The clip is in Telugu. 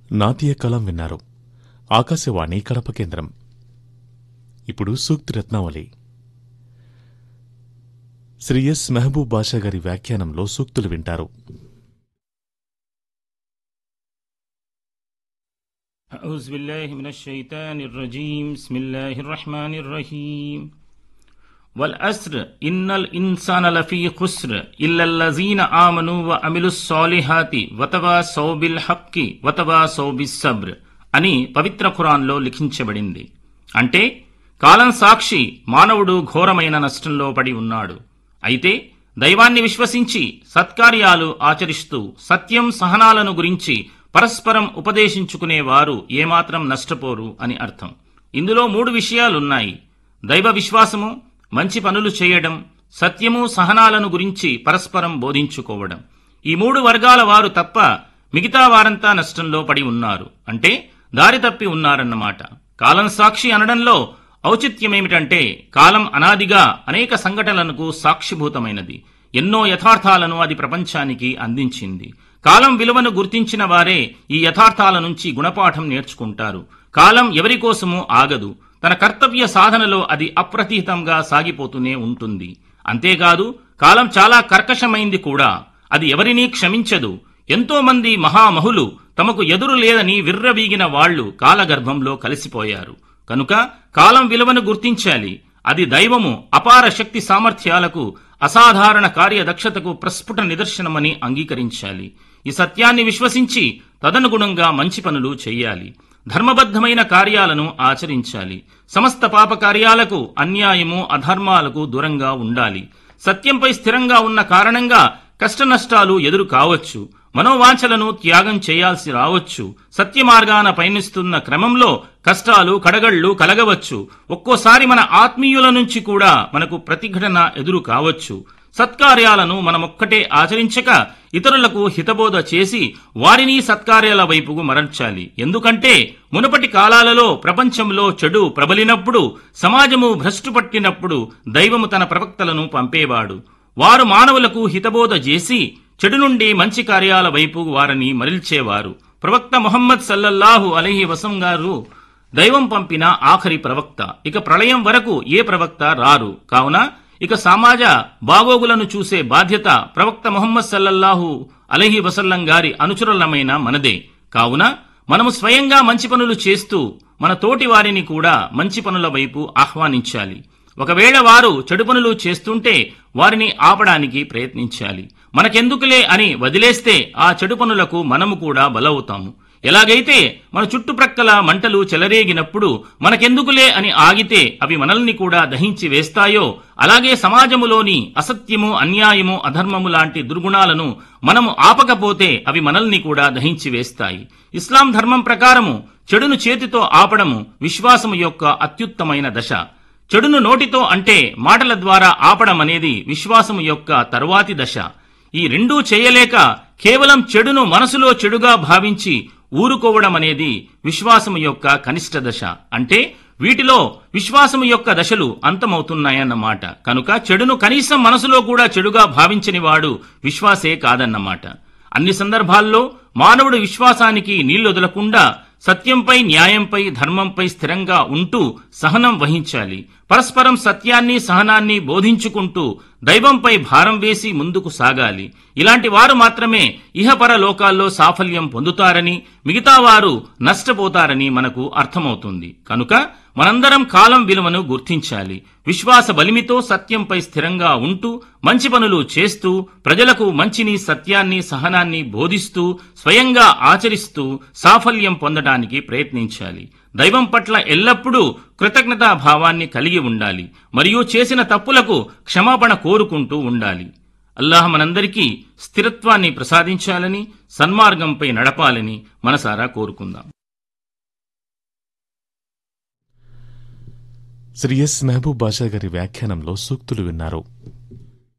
నాట్య కలం విన్నారు ఆకాశవాణి కడప కేంద్రం ఇప్పుడు సూక్తి రత్నావళి శ్రీ ఎస్ మెహబూబ్ బాషా గారి వ్యాఖ్యానంలో సూక్తులు వింటారు أعوذ بالله من الشيطان الرجيم بسم الله الرحمن الرحيم والأسر إن الإنسان لفي خسر إلا الذين آمنوا وعملوا الصالحات وتواصوا بالحق وتواصوا بالصبر అని పవిత్ర ఖురాన్లో లిఖించబడింది అంటే కాలం సాక్షి మానవుడు ఘోరమైన నష్టంలో పడి ఉన్నాడు అయితే దైవాన్ని విశ్వసించి సత్కార్యాలు ఆచరిస్తూ సత్యం సహనాలను గురించి పరస్పరం ఉపదేశించుకునేవారు ఏమాత్రం నష్టపోరు అని అర్థం ఇందులో మూడు విషయాలున్నాయి దైవ విశ్వాసము మంచి పనులు చేయడం సత్యము సహనాలను గురించి పరస్పరం బోధించుకోవడం ఈ మూడు వర్గాల వారు తప్ప మిగతా వారంతా నష్టంలో పడి ఉన్నారు అంటే దారి తప్పి ఉన్నారన్నమాట కాలం సాక్షి అనడంలో ఔచిత్యమేమిటంటే కాలం అనాదిగా అనేక సంఘటనలకు సాక్షిభూతమైనది ఎన్నో యథార్థాలను అది ప్రపంచానికి అందించింది కాలం విలువను గుర్తించిన వారే ఈ యథార్థాల నుంచి గుణపాఠం నేర్చుకుంటారు కాలం ఎవరి కోసమూ ఆగదు తన కర్తవ్య సాధనలో అది అప్రతిహితంగా సాగిపోతూనే ఉంటుంది అంతేకాదు కాలం చాలా కర్కశమైంది కూడా అది ఎవరినీ క్షమించదు ఎంతో మంది మహామహులు తమకు ఎదురు లేదని విర్రవీగిన వాళ్లు కాలగర్భంలో కలిసిపోయారు కనుక కాలం విలువను గుర్తించాలి అది దైవము అపార శక్తి సామర్థ్యాలకు అసాధారణ కార్యదక్షతకు ప్రస్ఫుట నిదర్శనమని అంగీకరించాలి ఈ సత్యాన్ని విశ్వసించి తదనుగుణంగా మంచి పనులు చెయ్యాలి ధర్మబద్ధమైన కార్యాలను ఆచరించాలి సమస్త పాప కార్యాలకు అన్యాయము అధర్మాలకు దూరంగా ఉండాలి సత్యంపై స్థిరంగా ఉన్న కారణంగా కష్టనష్టాలు ఎదురు కావచ్చు మనోవాంఛలను త్యాగం చేయాల్సి రావచ్చు సత్య మార్గాన పయనిస్తున్న క్రమంలో కష్టాలు కడగళ్లు కలగవచ్చు ఒక్కోసారి మన ఆత్మీయుల నుంచి కూడా మనకు ప్రతిఘటన ఎదురు కావచ్చు సత్కార్యాలను మనమొక్కటే ఆచరించక ఇతరులకు హితబోధ చేసి వారిని సత్కార్యాల వైపుకు మరల్చాలి ఎందుకంటే మునుపటి కాలాలలో ప్రపంచంలో చెడు ప్రబలినప్పుడు సమాజము భ్రష్టు పట్టినప్పుడు దైవము తన ప్రవక్తలను పంపేవాడు వారు మానవులకు హితబోధ చేసి చెడు నుండి మంచి కార్యాల వైపు వారిని మరల్చేవారు ప్రవక్త ముహమ్మద్ సల్లల్లాహు అలహి వసం గారు దైవం పంపిన ఆఖరి ప్రవక్త ఇక ప్రళయం వరకు ఏ ప్రవక్త రారు కావున ఇక సమాజ బాగోగులను చూసే బాధ్యత ప్రవక్త ముహమ్మద్ సల్లల్లాహు అలహి వసల్లం గారి అనుచరులమైన మనదే కావున మనము స్వయంగా మంచి పనులు చేస్తూ మన తోటి వారిని కూడా మంచి పనుల వైపు ఆహ్వానించాలి ఒకవేళ వారు చెడు పనులు చేస్తుంటే వారిని ఆపడానికి ప్రయత్నించాలి మనకెందుకులే అని వదిలేస్తే ఆ చెడు పనులకు మనము కూడా బలవుతాము ఎలాగైతే మన చుట్టుప్రక్కల మంటలు చెలరేగినప్పుడు మనకెందుకులే అని ఆగితే అవి మనల్ని కూడా దహించి వేస్తాయో అలాగే సమాజములోని అసత్యము అన్యాయము అధర్మము లాంటి దుర్గుణాలను మనము ఆపకపోతే అవి మనల్ని కూడా దహించి వేస్తాయి ఇస్లాం ధర్మం ప్రకారము చెడును చేతితో ఆపడము విశ్వాసము యొక్క అత్యుత్తమైన దశ చెడును నోటితో అంటే మాటల ద్వారా ఆపడం అనేది విశ్వాసము యొక్క తరువాతి దశ ఈ రెండూ చేయలేక కేవలం చెడును మనసులో చెడుగా భావించి ఊరుకోవడం అనేది విశ్వాసము యొక్క కనిష్ట దశ అంటే వీటిలో విశ్వాసము యొక్క దశలు అంతమవుతున్నాయన్నమాట కనుక చెడును కనీసం మనసులో కూడా చెడుగా భావించని వాడు విశ్వాసే కాదన్నమాట అన్ని సందర్భాల్లో మానవుడు విశ్వాసానికి నీళ్లొదలకుండా సత్యంపై న్యాయంపై ధర్మంపై స్థిరంగా ఉంటూ సహనం వహించాలి పరస్పరం సత్యాన్ని సహనాన్ని బోధించుకుంటూ దైవంపై భారం వేసి ముందుకు సాగాలి ఇలాంటి వారు మాత్రమే ఇహపర లోకాల్లో సాఫల్యం పొందుతారని మిగతా వారు నష్టపోతారని మనకు అర్థమవుతుంది కనుక మనందరం కాలం విలువను గుర్తించాలి విశ్వాస బలిమితో సత్యంపై స్థిరంగా ఉంటూ మంచి పనులు చేస్తూ ప్రజలకు మంచిని సత్యాన్ని సహనాన్ని బోధిస్తూ స్వయంగా ఆచరిస్తూ సాఫల్యం పొందడానికి ప్రయత్నించాలి దైవం పట్ల ఎల్లప్పుడూ కృతజ్ఞతా భావాన్ని కలిగి ఉండాలి మరియు చేసిన తప్పులకు క్షమాపణ కోరుకుంటూ ఉండాలి అల్లాహ్ మనందరికీ స్థిరత్వాన్ని ప్రసాదించాలని సన్మార్గంపై నడపాలని మనసారా కోరుకుందాం శ్రీ ఎస్ మెహబూబ్ బాషా గారి వ్యాఖ్యానంలో సూక్తులు విన్నారు